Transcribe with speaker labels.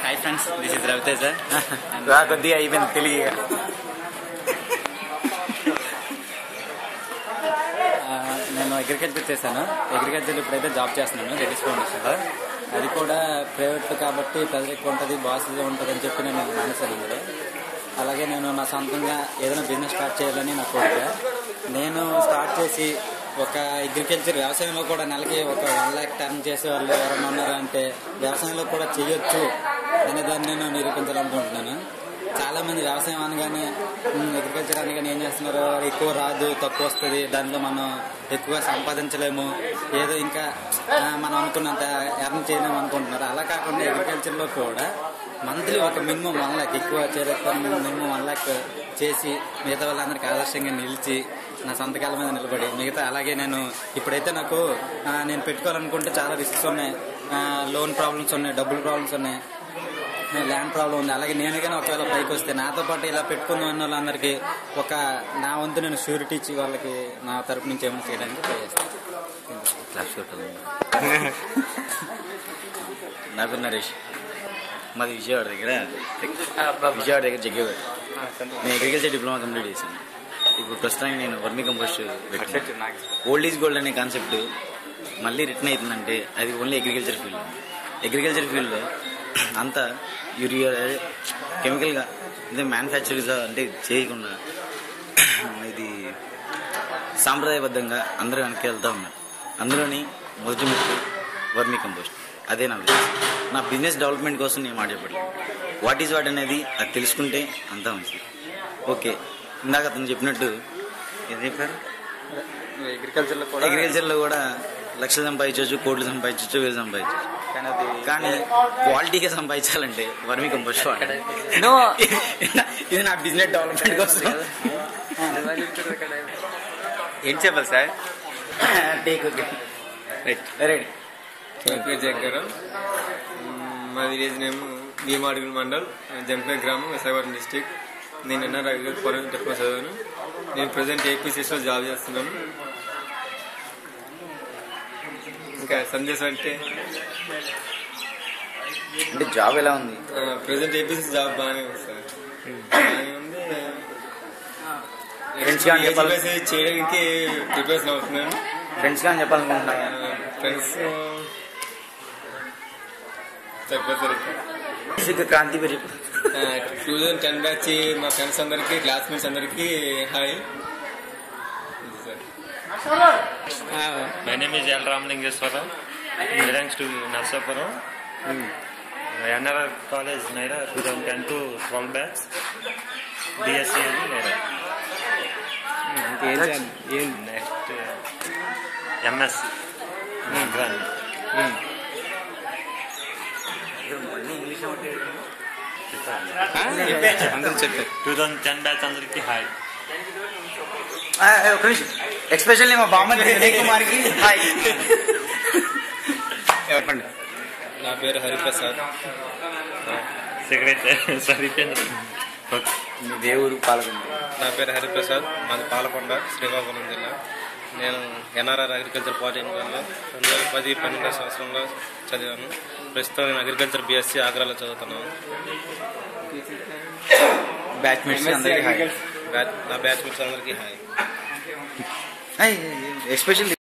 Speaker 1: Hi friends this is Raviteja
Speaker 2: రా కొద్దిగా అయిపోయింది తెలియ
Speaker 1: నేను అగ్రికల్చర్ చేశాను అగ్రికల్చర్ ఇప్పుడైతే జాబ్ చేస్తున్నాను రెడ్డిస్ ఫౌండేషన్లో అది కూడా ప్రైవేట్ కాబట్టి ప్రజలు ఎక్కువ ఉంటుంది బాస్ ఉంటుంది అని చెప్పి నేను మానేశాను అందులో అలాగే నేను నా సొంతంగా ఏదైనా బిజినెస్ స్టార్ట్ చేయాలని నా కోరిక నేను స్టార్ట్ చేసి ఒక అగ్రికల్చర్ వ్యవసాయంలో కూడా నెలకి ఒక వన్ ల్యాక్ టర్న్ చేసే వాళ్ళు ఎవరైనా ఉన్నారు అంటే వ్యవసాయంలో కూడా చేయొచ్చు అనే దాన్ని నేను నిరూపించాలనుకుంటున్నాను చాలా మంది వ్యవసాయం అనగానే అగ్రికల్చర్ అనగానే ఏం చేస్తున్నారు ఎక్కువ రాదు తక్కువ వస్తుంది దానిలో మనం ఎక్కువ సంపాదించలేము ఏదో ఇంకా ఆ, మనం అనుకున్నంత ఎర్న్ చేయలేము అనుకుంటున్నారు అలా కాకుండా అగ్రికల్చర్ లో కూడా మంత్లీ ఒక మినిమం వన్ లాక్ ఎక్కువ చేరేస్తాను మినిమం వన్ లాక్ చేసి మిగతా వాళ్ళందరికీ ఆదర్శంగా నిలిచి నా సంతకాల మీద నిలబడి మిగతా అలాగే నేను ఇప్పుడైతే నాకు ఆ, నేను పెట్టుకోవాలనుకుంటే చాలా రిస్క్స్ ఉన్నాయి లోన్ ప్రాబ్లమ్స్ ఉన్నాయి డబ్బులు ప్రాబ్లమ్స్ ఉన్నాయి ల్యాండ్ ప్రాబ్లం ఉంది అలాగే నేను కానీ ఒకవేళ పైకి వస్తే నాతో పాటు ఇలా పెట్టుకుందాం అన్న వాళ్ళందరికీ ఒక నా వంతు నేను షూరిటీ ఇచ్చి వాళ్ళకి నా తరపు నుంచి ఏమైనా చేయడానికి ట్రై చేస్తాను
Speaker 2: క్లాస్ నా పేరు నరేష్ మాది విజయవాడ దగ్గర విజయవాడ దగ్గర జగ్గేవాడ నేను అగ్రికల్చర్ డిప్లొమా కంప్లీట్ చేశాను ఇప్పుడు ప్రస్తుతానికి నేను vermicompost old is gold అనే కాన్సెప్ట్ మళ్ళీ రిటర్న్ అవుతుందంటే అది ఓన్లీ అగ్రికల్చర్ ఫీల్డ్ అగ్రికల్చర్ ఫీల్డ్లో అంతా యూరియా కెమికల్గా ఇదే మ్యానుఫ్యాక్చరింగ్ అంటే చేయకుండా ఇది సాంప్రదాయబద్ధంగా అందరూ వెనక్కి వెళ్తూ ఉన్నారు అందులోని మొదటి ముఖ్యం వర్మీ కంపోస్ట్ అదే నా బిజినెస్ నా బిజినెస్ డెవలప్మెంట్ కోసం నేను మాట చెప్పట్లేదు వాట్ ఈజ్ వాట్ అనేది అది తెలుసుకుంటే అంతా మంచిది ఓకే ఇందాక అతను చెప్పినట్టు ఏం చెప్పారు
Speaker 1: అగ్రికల్చర్ లో
Speaker 2: అగ్రికల్చర్లో కూడా లక్షలు సంపాదించవచ్చు కోట్లు సంపాదించవచ్చు వేలు సంపాదించవచ్చు
Speaker 1: కానీ అది
Speaker 2: కానీ క్వాలిటీగా సంపాదించాలంటే వర్మీ కంపోస్ట్ వాడాలి
Speaker 1: నో
Speaker 2: ఇది నా బిజినెస్ డెవలప్మెంట్ కోసం
Speaker 1: ఏం చెప్పాలి సార్
Speaker 2: టేక్ ఓకే రైట్
Speaker 3: నా పేరు జగ్గారాం మా విలేజ్ నేమ్ భీమాడుగుల మండల్ జంపేర్ గ్రామం విశాఖపట్నం డిస్టిక్ నేను ఎన్ఆర్ అగ్రికల్చర్ డిప్లొమా చదివాను నేను ప్రజెంట్ ఏపీసీఎస్లో జాబ్ చేస్తున్నాను ఇంకా సందేశం అంటే
Speaker 2: అంటే జాబ్ ఎలా ఉంది
Speaker 3: ప్రజెంట్ ఏపీసీ జాబ్ బాగానే ఉంది సార్ బాగానే ఉంది
Speaker 2: ఫ్రెండ్స్ గా చెప్పాలి
Speaker 3: HBC చేయడానికి ప్రిపరేషన్ అవుతున్నాను
Speaker 2: ఫ్రెండ్స్ గా చెప్పాలనుకుంటున్నా
Speaker 3: ఫ్రెండ్స్ సరిపోతారు
Speaker 2: బేసిక్ క్రాంతి పేరు చెప్పు
Speaker 3: టూ థౌజండ్ టెన్ బ్యాచ్ మా ఫ్రెండ్స్ అందరికి క్లాస్మేట్స్ అందరికి hi
Speaker 4: My name is L. Ramalingeshwara. Belongs to Narsapuram. NRR College, Naira, 2010 to 12 batch. BSc అని Naira. నెక్స్ట్ ఎంఎస్
Speaker 1: అందరూ చెప్పారు
Speaker 4: టూ థౌజండ్ టెన్ బ్యాచ్ అందరికి హాయ్
Speaker 2: ఒక నిమిషం ఎక్స్పెషల్లీ మా బామ్మ వినయ్ కుమార్కి హాయ్
Speaker 1: చెప్పండి
Speaker 3: నా పేరు హరిప్రసాద్
Speaker 4: సెక్రటరీ సరిపోయింది
Speaker 2: మీ దేవుడు పాల్గొంది
Speaker 3: నా పేరు హరిప్రసాద్ మాది పాలకొండ శ్రీకాకుళం జిల్లా నేను ఎన్ఆర్ఆర్ అగ్రికల్చర్ పాలిటెక్నికల్లో రెండు వేల పది పన్నెండో సంవత్సరంలో చదివాను ప్రస్తుతం నేను అగ్రికల్చర్ బీఎస్సీ ఆగ్రాలో చదువుతున్నాను
Speaker 2: బ్యాచ్మేట్స్ అందరికీ హాయ్
Speaker 3: బ్యాచ్ నా బ్యాచ్ అందరికీ హాయ్
Speaker 2: ఎస్పెషల్లీ